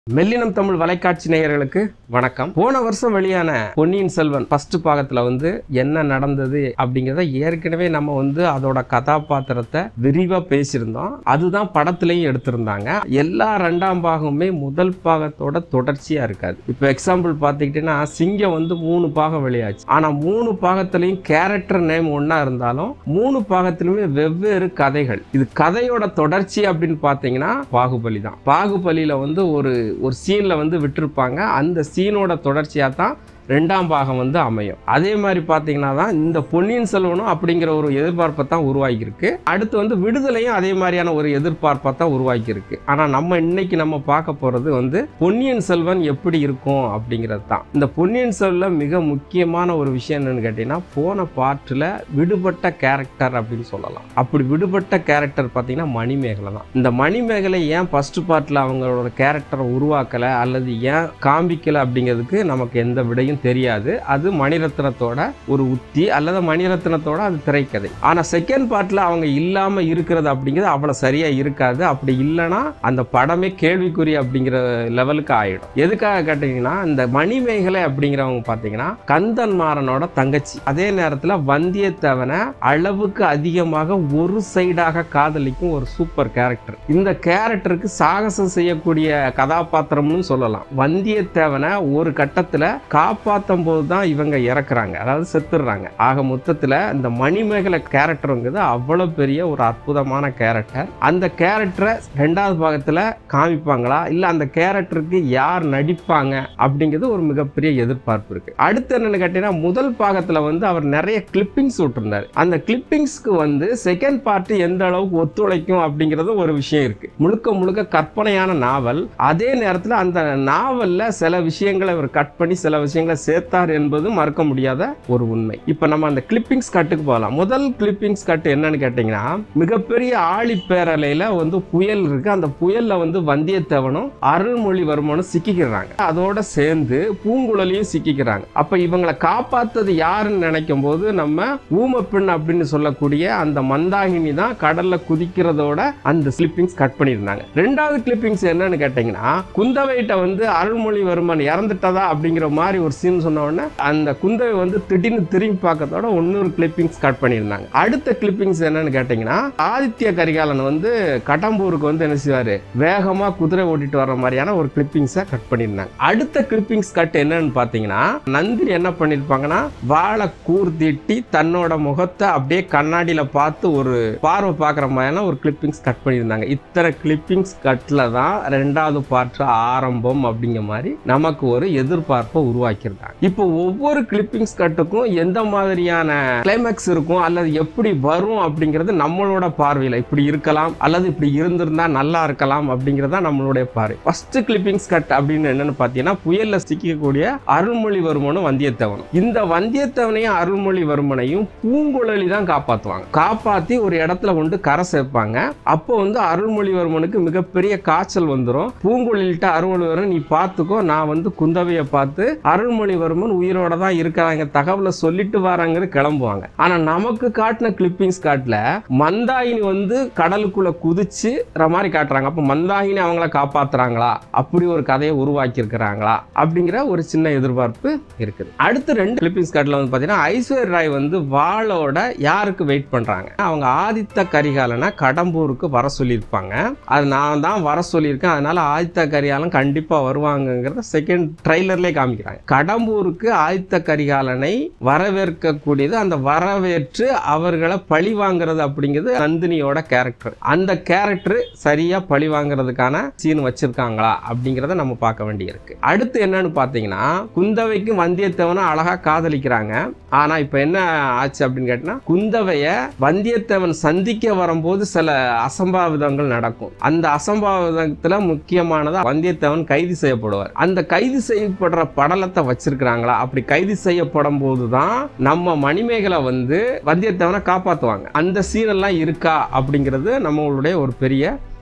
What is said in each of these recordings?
மெல்லினம் தமிழ் வலைக்காட்சி நேயர்களுக்கு வணக்கம் போன வருஷம் வெளியான பொன்னியின் செல்வன் ஃபர்ஸ்ட் பாகத்துல வந்து என்ன நடந்தது அப்படிங்கிறத ஏற்கனவே நம்ம வந்து அதோட கதாபாத்திரத்தை விரிவா பேசியிருந்தோம் அதுதான் படத்திலையும் எடுத்திருந்தாங்க எல்லா ரெண்டாம் பாகமுமே முதல் பாகத்தோட தொடர்ச்சியா இருக்காது இப்போ எக்ஸாம்பிள் பார்த்துக்கிட்டீங்கன்னா சிங்கம் வந்து மூணு பாகம் வெளியாச்சு ஆனா மூணு பாகத்திலையும் கேரக்டர் நேம் ஒண்ணா இருந்தாலும் மூணு பாகத்திலுமே வெவ்வேறு கதைகள் இது கதையோட தொடர்ச்சி அப்படின்னு பார்த்தீங்கன்னா பாகுபலி தான் பாகுபலியில வந்து ஒரு ஒரு சீன்ல வந்து விட்டிருப்பாங்க அந்த சீனோட தொடர்ச்சியா தான் ரெண்டாம் பாகம் வந்து அமையும் அதே மாதிரி பார்த்தீங்கன்னா தான் இந்த பொன்னியின் செல்வனும் அப்படிங்கிற ஒரு எதிர்பார்ப்பை தான் உருவாக்கியிருக்கு அடுத்து வந்து விடுதலையும் அதே மாதிரியான ஒரு எதிர்பார்ப்பை தான் உருவாக்கியிருக்கு ஆனால் நம்ம இன்னைக்கு நம்ம பார்க்க போகிறது வந்து பொன்னியின் செல்வன் எப்படி இருக்கும் அப்படிங்கிறது தான் இந்த பொன்னியின் செல்வன் மிக முக்கியமான ஒரு விஷயம் என்னன்னு கேட்டிங்கன்னா போன பாட்டில் விடுபட்ட கேரக்டர் அப்படின்னு சொல்லலாம் அப்படி விடுபட்ட கேரக்டர் பார்த்தீங்கன்னா மணிமேகலை தான் இந்த மணிமேகலை ஏன் ஃபர்ஸ்ட் பார்ட்டில் அவங்களோட கேரக்டரை உருவாக்கலை அல்லது ஏன் காமிக்கலை அப்படிங்கிறதுக்கு நமக்கு எந்த விடையும் தெரியாது அது மணிரத்னத்தோட ஒரு உத்தி அல்லது மணிரத்னத்தோட அது திரைக்கதை ஆனா செகண்ட் பார்ட்ல அவங்க இல்லாம இருக்கிறது அப்படிங்கிறது அவ்வளவு சரியா இருக்காது அப்படி இல்லைன்னா அந்த படமே கேள்விக்குறி அப்படிங்கிற லெவலுக்கு ஆயிடும் எதுக்காக கேட்டீங்கன்னா இந்த மணிமேகலை அப்படிங்கிறவங்க பாத்தீங்கன்னா கந்தன் மாறனோட தங்கச்சி அதே நேரத்துல வந்தியத்தேவனை அளவுக்கு அதிகமாக ஒரு சைடாக காதலிக்கும் ஒரு சூப்பர் கேரக்டர் இந்த கேரக்டருக்கு சாகசம் செய்யக்கூடிய கதாபாத்திரம்னு சொல்லலாம் வந்தியத்தேவனை ஒரு கட்டத்துல காப்பாற்றும் போது தான் இவங்க இறக்குறாங்க அதாவது செத்துடுறாங்க ஆக மொத்தத்தில் இந்த மணிமேகலை கேரக்டருங்கிறது அவ்வளோ பெரிய ஒரு அற்புதமான கேரக்டர் அந்த கேரக்டரை ரெண்டாவது பாகத்தில் காமிப்பாங்களா இல்லை அந்த கேரக்டருக்கு யார் நடிப்பாங்க அப்படிங்கிறது ஒரு மிகப்பெரிய எதிர்பார்ப்பு இருக்கு அடுத்து என்னன்னு கேட்டீங்கன்னா முதல் பாகத்தில் வந்து அவர் நிறைய கிளிப்பிங்ஸ் விட்டுருந்தார் அந்த கிளிப்பிங்ஸ்க்கு வந்து செகண்ட் பார்ட் எந்த அளவுக்கு ஒத்துழைக்கும் அப்படிங்கிறது ஒரு விஷயம் இருக்கு முழுக்க முழுக்க கற்பனையான நாவல் அதே நேரத்தில் அந்த நாவல்ல சில விஷயங்களை அவர் கட் பண்ணி சில விஷயங்களை சேர்த்தார் என்பது மறக்க முடியாத ஒரு உண்மை இப்போ நம்ம அந்த கிளிப்பிங்ஸ் கட்டுக்கு போகலாம் முதல் கிளிப்பிங்ஸ் கட்டு என்னன்னு கேட்டிங்கன்னா மிகப்பெரிய ஆழி பேரலையில வந்து புயல் இருக்கு அந்த புயல்ல வந்து வந்தியத்தேவனும் அருள்மொழிவர்மனும் சிக்கிக்கிறாங்க அதோட சேர்ந்து பூங்குழலியும் சிக்கிக்கிறாங்க அப்ப இவங்களை காப்பாத்தது யாருன்னு நினைக்கும் போது நம்ம ஊமப்பெண் அப்படின்னு சொல்லக்கூடிய அந்த மந்தாகினி தான் கடல்ல குதிக்கிறதோட அந்த கிளிப்பிங்ஸ் கட் பண்ணியிருந்தாங்க ரெண்டாவது கிளிப்பிங்ஸ் என்னன்னு கேட்டீங்கன்னா குந்தவைட்ட வந்து அருள்மொழிவர்மன் இறந்துட்டதா அப்படிங்கிற மாதிரி ஒரு சீன் சொன்ன உடனே அந்த குந்தவை வந்து திடீர்னு திரும்பி பார்க்கறதோட இன்னொரு கிளிப்பிங்ஸ் கட் பண்ணியிருந்தாங்க அடுத்த கிளிப்பிங்ஸ் என்னன்னு கேட்டீங்கன்னா ஆதித்ய கரிகாலன் வந்து கடம்பூருக்கு வந்து என்ன செய்வாரு வேகமா குதிரை ஓட்டிட்டு வர்ற மாதிரியான ஒரு கிளிப்பிங்ஸை கட் பண்ணியிருந்தாங்க அடுத்த கிளிப்பிங்ஸ் கட் என்னன்னு பார்த்தீங்கன்னா நந்தினி என்ன பண்ணிருப்பாங்கன்னா வாழை கூர்த்திட்டி தன்னோட முகத்தை அப்படியே கண்ணாடியில பார்த்து ஒரு பார்வை பார்க்குற மாதிரியான ஒரு கிளிப்பிங்ஸ் கட் பண்ணியிருந்தாங்க இத்தனை கிளிப்பிங்ஸ் கட்ல தான் ரெண்டாவது பார்ட் ஆரம்பம் அப்படிங்கிற மாதிரி நமக்கு ஒரு எதிர்பார்ப்பை உருவாக்கியிருந்தாங்க இப்போ ஒவ்வொரு கிளிப்பிங்ஸ் கட்டுக்கும் எந்த மாதிரியான கிளைமேக்ஸ் இருக்கும் அல்லது எப்படி வரும் அப்படிங்கிறது நம்மளோட பார்வையில் இப்படி இருக்கலாம் அல்லது இப்படி இருந்திருந்தா நல்லா இருக்கலாம் அப்படிங்கிறது தான் நம்மளுடைய பார்வை ஃபர்ஸ்ட் கிளிப்பிங்ஸ் கட் அப்படின்னு என்னன்னு பார்த்தீங்கன்னா புயல்ல சிக்கக்கூடிய அருள்மொழிவர்மனும் வந்தியத்தேவனும் இந்த வந்தியத்தேவனையும் அருள்மொழிவர்மனையும் பூங்குழலி தான் காப்பாற்றுவாங்க காப்பாற்றி ஒரு இடத்துல கொண்டு கரை சேர்ப்பாங்க அப்போ வந்து அருள்மொழிவர்மனுக்கு மிகப்பெரிய காய்ச்சல் வந்துடும் பூங்குழலிட்ட அருள்மொழிவர்மன் நீ பார்த்துக்கோ நான் வந்து குந்தவையை பார்த்து அருள்மொழிவர்மன் உயிரோட தான் இருக்கிறாங்க தகவலை சொல்லிட்டு வராங்கன்னு கிளம்புவாங்க ஆனா நமக்கு காட்டின கிளிப்பிங்ஸ் காட்டல மந்தாகினி வந்து கடலுக்குள்ள குதிச்சு மாதிரி காட்டுறாங்க அப்ப மந்தாகினி அவங்கள காப்பாத்துறாங்களா அப்படி ஒரு கதையை உருவாக்கி இருக்கிறாங்களா அப்படிங்கிற ஒரு சின்ன எதிர்பார்ப்பு இருக்குது அடுத்து ரெண்டு கிளிப்பிங்ஸ் காட்டில் வந்து பார்த்தீங்கன்னா ஐஸ்வர்ய ராய் வந்து வாளோட யாருக்கு வெயிட் பண்றாங்க அவங்க ஆதித்த கரிகாலனை கடம்பூருக்கு வர சொல்லியிருப்பாங்க அது நான் தான் வர சொல்லியிருக்கேன் அதனால ஆதித்த கரிகாலன் கண்டிப்பா வருவாங்கங்கிறத செகண்ட் ட்ரைலர்லேயே காமிக்கிறாங்க கடம்பூருக்கு ஆதித்த கரிகாலனை வரவேற்கக்கூடியது அந்த வரவேற்று அவர்களை பழி வாங்குறது அப்படிங்கிறது நந்தினியோட கேரக்டர் அந்த கேரக்டர் சரியா பழி வாங்குறதுக்கான சீன் வச்சிருக்காங்களா அப்படிங்கிறத நம்ம பார்க்க வேண்டியிருக்கு அடுத்து என்னன்னு பார்த்தீங்கன்னா குந்தவைக்கும் வந்தியத்தேவனும் அழகா காதலிக்கிறாங்க ஆனா இப்ப என்ன ஆச்சு அப்படின்னு கேட்டீங்கன்னா குந்தவைய வந்தியத்தேவன் சந்திக்க வரும்போது சில அசம்பாவிதங்கள் நடக்கும் அந்த அசம்பாவிதத்துல முக்கியமானதா வந்தியத்தேவன் கைது செய்யப்படுவார் அந்த கைது செய்யப்படுற படலத்தை வச்சிருக்கிறாங்களா அப்படி கைது செய்யப்படும் போதுதான் நம்ம மணிமேகலை வந்து வந்தியத்தேவனை காப்பாத்துவாங்க அந்த சீன் எல்லாம் இருக்கா அப்படிங்கிறது நம்மளுடைய ஒரு பெரிய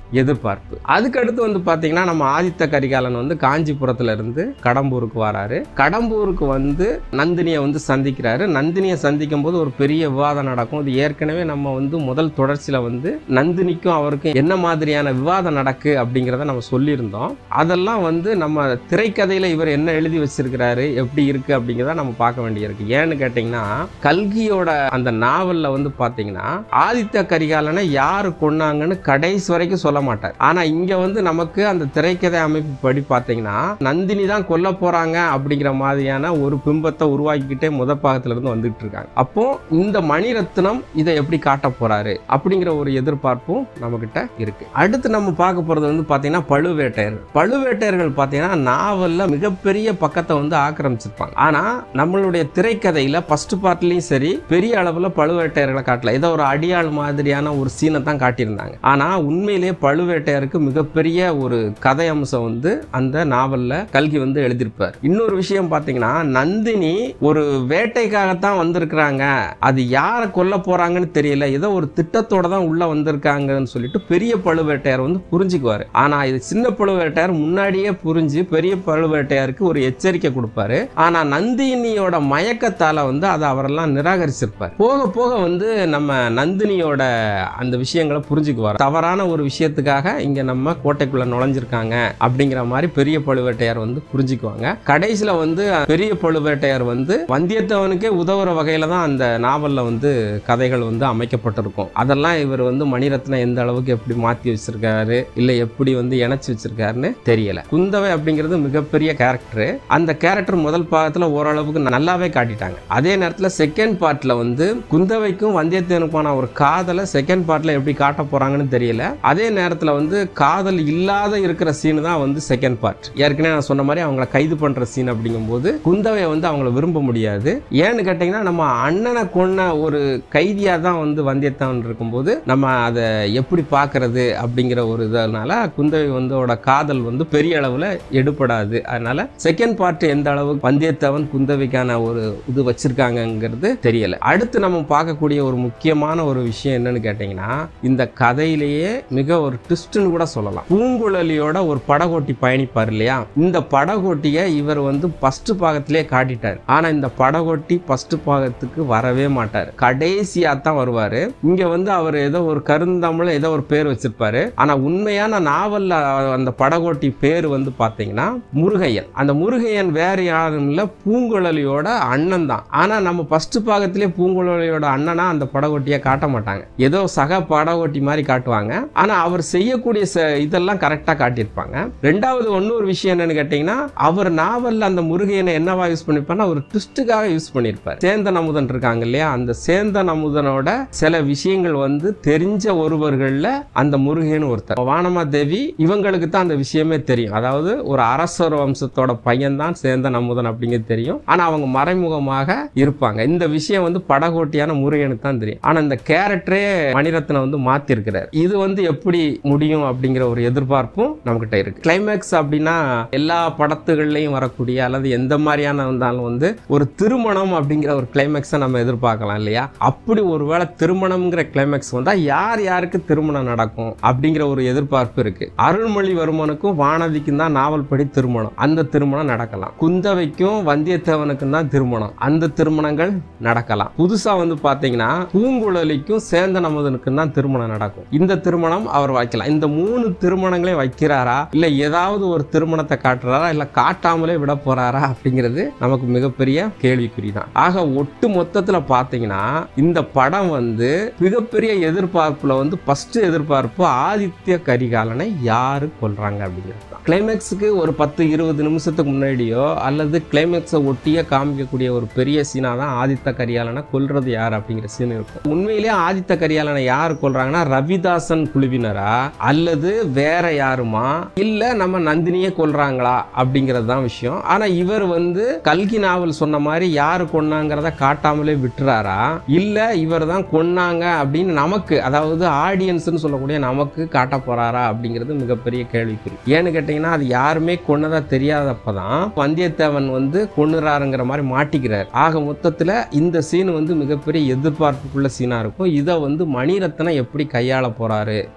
எதிர்பார்ப்பு அதுக்கடுத்து வந்து பார்த்தீங்கன்னா நம்ம ஆதித்த கரிகாலன் வந்து காஞ்சிபுரத்துல இருந்து கடம்பூருக்கு வராரு கடம்பூருக்கு வந்து நந்தினியை வந்து சந்திக்கிறாரு நந்தினியை சந்திக்கும் போது ஒரு பெரிய விவாதம் நடக்கும் இது ஏற்கனவே நம்ம வந்து முதல் தொடர்ச்சியில வந்து நந்தினிக்கும் அவருக்கும் என்ன மாதிரியான விவாதம் நடக்கு அப்படிங்கிறத நம்ம சொல்லியிருந்தோம் அதெல்லாம் வந்து நம்ம திரைக்கதையில இவர் என்ன எழுதி வச்சிருக்கிறாரு எப்படி இருக்கு அப்படிங்கிறத நம்ம பார்க்க வேண்டியிருக்கு ஏன்னு கேட்டிங்கன்னா கல்கியோட அந்த நாவல்ல வந்து பார்த்தீங்கன்னா ஆதித்த கரிகாலனை யாரு கொன்னாங்கன்னு கடைசி வரைக்கும் சொல்ல மாட்டார் ஆனா இங்க வந்து நமக்கு அந்த திரைக்கதை அமைப்பு படி பார்த்தீங்கன்னா நந்தினி தான் கொல்ல போறாங்க அப்படிங்கிற மாதிரியான ஒரு பிம்பத்தை உருவாக்கிக்கிட்டே முத பாகத்துல இருந்து வந்துட்டு இருக்காங்க அப்போ இந்த மணிரத்னம் இதை எப்படி காட்ட போறாரு அப்படிங்கிற ஒரு எதிர்பார்ப்பும் நம்ம கிட்ட இருக்கு அடுத்து நம்ம பார்க்க போறது வந்து பாத்தீங்கன்னா பழுவேட்டையர் பழுவேட்டையர்கள் பாத்தீங்கன்னா நாவல்ல மிகப்பெரிய பக்கத்தை வந்து ஆக்கிரமிச்சிருப்பாங்க ஆனா நம்மளுடைய திரைக்கதையில ஃபர்ஸ்ட் பார்ட்லயும் சரி பெரிய அளவுல பழுவேட்டையர்களை காட்டல ஏதோ ஒரு அடியாள் மாதிரியான ஒரு சீனை தான் காட்டியிருந்தாங்க ஆனா உண்மையிலேயே பழுவேட்டையருக்கு மிகப்பெரிய ஒரு கதை அம்சம் வந்து அந்த நாவல்ல கல்கி வந்து எழுதியிருப்பார் இன்னொரு விஷயம் பாத்தீங்கன்னா நந்தினி ஒரு வேட்டைக்காகத்தான் வந்திருக்கிறாங்க அது யாரை கொல்ல போறாங்கன்னு தெரியல ஏதோ ஒரு திட்டத்தோட தான் உள்ள வந்திருக்காங்கன்னு சொல்லிட்டு பெரிய பழுவேட்டையார் வந்து புரிஞ்சுக்குவாரு ஆனா இது சின்ன பழுவேட்டையார் முன்னாடியே புரிஞ்சு பெரிய பழுவேட்டையாருக்கு ஒரு எச்சரிக்கை கொடுப்பாரு ஆனா நந்தினியோட மயக்கத்தால வந்து அதை அவரெல்லாம் நிராகரிச்சிருப்பார் போக போக வந்து நம்ம நந்தினியோட அந்த விஷயங்களை புரிஞ்சுக்குவார் தவறான ஒரு விஷயத்துக்காக இங்க நம்ம கோட்டைக்குள்ள நுழைஞ்சிருக்காங்க அப்படிங்கிற மாதிரி பெரிய பழுவேட்டையார் வந்து புரிஞ்சுக்குவாங்க கடைசியில வந்து பெரிய பழுவேட்டையார் வந்து வந்தியத்தேவனுக்கே உதவுற வகையில தான் அந்த நாவல்ல வந்து கதைகள் வந்து அமைக்கப்பட்டிருக்கும் அதெல்லாம் இவர் வந்து மணிரத்னம் எந்த அளவுக்கு எப்படி மாத்தி வச்சிருக்காரு இல்ல எப்படி வந்து இணைச்சு வச்சிருக்காருன்னு தெரியல குந்தவை அப்படிங்கிறது மிகப்பெரிய கேரக்டர் அந்த கேரக்டர் முதல் பாகத்துல ஓரளவுக்கு நல்லாவே காட்டிட்டாங்க அதே நேரத்துல செகண்ட் பார்ட்ல வந்து குந்தவைக்கும் வந்தியத்தேவனுக்கான ஒரு காதலை செகண்ட் பார்ட்ல எப்படி காட்ட போறாங்கன்னு தெரியல அதே நேரத்துல வந்து காதல் இல்லாத இருக்கிற சீன் தான் வந்து செகண்ட் பார்ட் ஏற்கனவே நான் சொன்ன மாதிரி அவங்கள கைது பண்ற சீன் அப்படிங்கும்போது குந்தவை வந்து அவங்கள விரும்ப முடியாது ஏன்னு கேட்டீங்கன்னா நம்ம அண்ணனை கொன்ன ஒரு கைதியா தான் வந்து வந்தியத்தேவன் இருக்கும்போது நம்ம அதை எப்படி பார்க்கறது அப்படிங்கிற ஒரு இதனால குந்தவை வந்து அவரோட காதல் வந்து பெரிய அளவுல எடுபடாது அதனால செகண்ட் பார்ட் எந்த அளவுக்கு வந்தியத்தேவன் குந்தவைக்கான ஒரு இது வச்சிருக்காங்கங்கிறது தெரியல அடுத்து நம்ம பார்க்கக்கூடிய ஒரு முக்கியமான ஒரு விஷயம் என்னன்னு கேட்டீங்கன்னா இந்த கதையிலேயே மிக ஒரு ட்விஸ்ட்னு கூட சொல்லலாம் பூங்குழலியோட ஒரு படகோட்டி பயணிப்பார் இல்லையா இந்த படகோட்டியை இவர் வந்து ஃபர்ஸ்ட் பாகத்திலே காட்டிட்டார் ஆனா இந்த படகோட்டி ஃபர்ஸ்ட் பாகத்துக்கு வரவே மாட்டார் கடைசியா தான் வருவாரு இங்க வந்து அவர் ஏதோ ஒரு கருந்தமிழ் ஏதோ ஒரு பேர் வச்சிருப்பாரு ஆனா உண்மையான நாவல்ல அந்த படகோட்டி பேர் வந்து பாத்தீங்கன்னா முருகையன் அந்த முருகையன் வேற யாரும் இல்ல பூங்குழலியோட அண்ணன் தான் ஆனா நம்ம ஃபர்ஸ்ட் பாகத்திலே பூங்குழலியோட அண்ணனா அந்த படகோட்டியை காட்ட மாட்டாங்க ஏதோ சக படகோட்டி மாதிரி காட்டுவாங்க ஆனா அவர் செய்யக்கூடிய ச- இதெல்லாம் கரெக்டா காட்டியிருப்பாங்க ரெண்டாவது இன்னொரு விஷயம் என்னன்னு கேட்டீங்கன்னா அவர் நாவல்ல அந்த முருகையனை என்னவா யூஸ் பண்ணிருப்பாருன்னா ஒரு ட்விஸ்டுக்காக யூஸ் பண்ணியிருப்பார் சேந்தன் அமுதன் இருக்காங்க இல்லையா அந்த சேந்தன் அமுதனோட சில விஷயங்கள் வந்து தெரிஞ்ச ஒருவர்கள்ல அந்த முருகன் ஒருத்தர் வானமாதேவி இவங்களுக்கு தான் அந்த விஷயமே தெரியும் அதாவது ஒரு அரசர் வம்சத்தோட பையன் தான் சேந்தன் அமுதன் அப்படிங்கிறது தெரியும் ஆனா அவங்க மறைமுகமாக இருப்பாங்க இந்த விஷயம் வந்து படகோட்டியான முருகனுக்கு தான் தெரியும் ஆனா இந்த கேரக்டரே மணிரத்னம் வந்து மாத்தி இருக்கிறார் இது வந்து எப்படி முடியும் அப்படிங்கிற ஒரு எதிர்பார்ப்பும் நம்மகிட்ட இருக்கு கிளைமேக்ஸ் அப்படின்னா எல்லா படத்துகள்லையும் வரக்கூடிய அல்லது எந்த மாதிரியான இருந்தாலும் வந்து ஒரு திருமணம் அப்படிங்கிற ஒரு கிளைமேக்ஸை நம்ம எதிர்பார்க்கலாம் இல்லையா அப்படி ஒருவேளை திருமணம்ங்கிற கிளைமேக்ஸ் வந்தா யார் யாருக்கு திருமணம் நடக்கும் அப்படிங்கிற ஒரு எதிர்பார்ப்பு இருக்கு அருள்மொழிவர்மனுக்கும் வானதிக்கும் தான் நாவல் படி திருமணம் அந்த திருமணம் நடக்கலாம் குந்தவைக்கும் வந்தியத்தேவனுக்கும் தான் திருமணம் அந்த திருமணங்கள் நடக்கலாம் புதுசா வந்து பாத்தீங்கன்னா பூங்குழலிக்கும் சேந்தன் அமுதனுக்கும் தான் திருமணம் நடக்கும் இந்த திருமணம் அவர் வைக்கலாம் இந்த மூணு திருமணங்களையும் வைக்கிறாரா இல்ல ஏதாவது ஒரு திருமணத்தை காட்டுறாரா இல்ல காட்டாமலே விட போறாரா அப்படிங்கிறது நமக்கு மிகப்பெரிய கேள்விக்குறி தான் ஆக ஒட்டு மொத்தத்துல பாத்தீங்கன்னா இந்த படம் வந்து மிகப்பெரிய எதிர்பார்ப்புல வந்து ஃபர்ஸ்ட் எதிர்பார்ப்பு ஆதித்ய கரிகாலனை யாரு கொல்றாங்க அப்படிங்கிறது தான் கிளைமேக்ஸுக்கு ஒரு பத்து இருபது நிமிஷத்துக்கு முன்னாடியோ அல்லது கிளைமேக்ஸை ஒட்டியே காமிக்கக்கூடிய ஒரு பெரிய சீனா தான் ஆதித்த கரிகாலனை கொல்றது யார் அப்படிங்கிற சீன் இருக்கும் உண்மையிலேயே ஆதித்த கரிகாலனை யார் கொல்றாங்கன்னா ரவிதாசன் குழுவினரா அல்லது வேற யாருமா இல்ல நம்ம நந்தினியே கொல்றாங்களா அப்படிங்கிறது தான் விஷயம் ஆனா இவர் வந்து கல்கி நாவல் சொன்ன மாதிரி யாரு கொன்னாங்கிறத காட்டாமலே விட்டுறாரா இல்ல இவர் தான் கொன்னாங்க அப்படின்னு நமக்கு அதாவது ஆடியன்ஸ்னு சொல்லக்கூடிய நமக்கு காட்ட போறாரா அப்படிங்கிறது மிகப்பெரிய கேள்விக்குறி ஏன்னு கேட்டீங்கன்னா அது யாருமே கொன்னதா தெரியாதப்பதான் வந்தியத்தேவன் வந்து கொன்னுறாருங்கிற மாதிரி மாட்டிக்கிறார் ஆக மொத்தத்துல இந்த சீன் வந்து மிகப்பெரிய எதிர்பார்ப்புக்குள்ள சீனா இருக்கும் இதை வந்து மணிரத்னம் எப்படி கையாள போறாரு அப்படிங்கிறது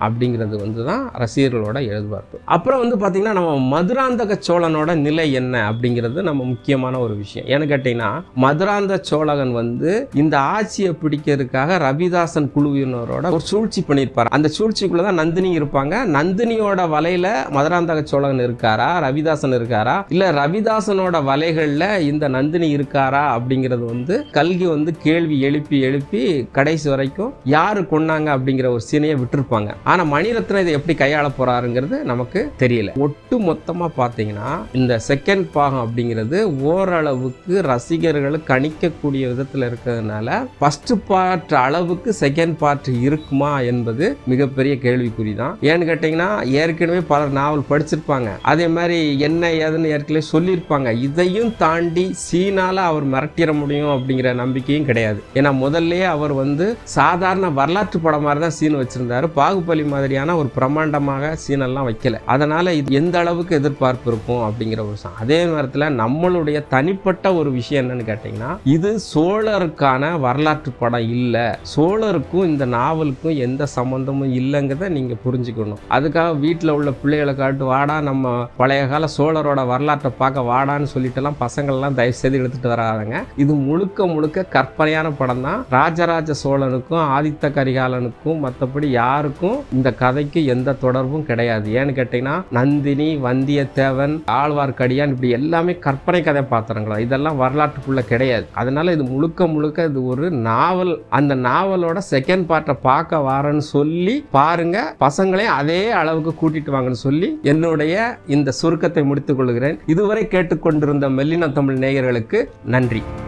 அப்படிங்கிறது வந்து தான் ரசிகர்களோட எதிர்பார்ப்பு அப்புறம் வந்து பார்த்தீங்கன்னா நம்ம மதுராந்தக சோழனோட நிலை என்ன அப்படிங்கிறது நம்ம முக்கியமான ஒரு விஷயம் ஏன்னு கேட்டிங்கன்னா மதுராந்த சோழகன் வந்து இந்த ஆட்சியை பிடிக்கிறதுக்காக ரவிதாசன் குழுவினரோட ஒரு சூழ்ச்சி பண்ணியிருப்பார் அந்த சூழ்ச்சிக்குள்ள தான் நந்தினி இருப்பாங்க நந்தினியோட வலையில மதுராந்தக சோழகன் இருக்காரா ரவிதாசன் இருக்காரா இல்ல ரவிதாசனோட வலைகள்ல இந்த நந்தினி இருக்காரா அப்படிங்கிறது வந்து கல்கி வந்து கேள்வி எழுப்பி எழுப்பி கடைசி வரைக்கும் யாரு கொன்னாங்க அப்படிங்கிற ஒரு சீனையை விட்டுருப்பாங்க ஆனா மணிரத்னம் இதை எப்படி கையாள போறாருங்கிறது நமக்கு தெரியல ஒட்டு மொத்தமா பாத்தீங்கன்னா இந்த செகண்ட் பாகம் அப்படிங்கிறது ஓரளவுக்கு ரசிகர்கள் கணிக்கக்கூடிய விதத்துல இருக்கிறதுனால ஃபர்ஸ்ட் பார்ட் அளவுக்கு செகண்ட் பார்ட் இருக்குமா என்பது மிகப்பெரிய கேள்விக்குறி தான் ஏன்னு கேட்டீங்கன்னா ஏற்கனவே பலர் நாவல் படிச்சிருப்பாங்க அதே மாதிரி என்ன ஏதுன்னு ஏற்கனவே சொல்லியிருப்பாங்க இதையும் தாண்டி சீனால அவர் மிரட்டிட முடியும் அப்படிங்கிற நம்பிக்கையும் கிடையாது ஏன்னா முதல்லயே அவர் வந்து சாதாரண வரலாற்று படம் மாதிரி தான் சீன் வச்சிருந்தாரு பாகுபலி மாதிரியான ஒரு பிரம்மாண்டமாக சீனெல்லாம் வைக்கல அதனால இது எந்த அளவுக்கு எதிர்பார்ப்பு இருக்கும் அப்படிங்கிற ஒரு விஷயம். அதே நேரத்தில் நம்மளுடைய தனிப்பட்ட ஒரு விஷயம் என்னன்னு கேட்டிங்கன்னா இது சோழருக்கான வரலாற்று படம் இல்லை சோழருக்கும் இந்த நாவலுக்கும் எந்த சம்பந்தமும் இல்லைங்கிறத நீங்க புரிஞ்சுக்கணும் அதுக்காக வீட்டில் உள்ள பிள்ளைகளை காட்டு வாடா நம்ம பழைய கால சோழரோட வரலாற்றை பார்க்க வாடான்னு சொல்லிட்டுலாம் பசங்கள்லாம் தயவு செய்து எடுத்துட்டு வராங்க இது முழுக்க முழுக்க கற்பனையான படம் தான் ராஜராஜ சோழனுக்கும் ஆதித்த கரிகாலனுக்கும் மற்றபடி யாருக்கும் இந்த கதைக்கு எந்த தொடர்பும் கிடையாது ஏன்னு கேட்டீங்கன்னா நந்தினி வந்தியத்தேவன் ஆழ்வார்க்கடியான் இப்படி எல்லாமே கற்பனை கதை பாத்திரங்களா இதெல்லாம் வரலாற்றுக்குள்ள கிடையாது அதனால இது முழுக்க முழுக்க இது ஒரு நாவல் அந்த நாவலோட செகண்ட் பார்ட்டை பார்க்க வாரேன்னு சொல்லி பாருங்க பசங்களையும் அதே அளவுக்கு கூட்டிட்டு வாங்கன்னு சொல்லி என்னுடைய இந்த சுருக்கத்தை முடித்துக் கொள்கிறேன் இதுவரை கேட்டுக்கொண்டிருந்த மெல்லின தமிழ் நேயர்களுக்கு நன்றி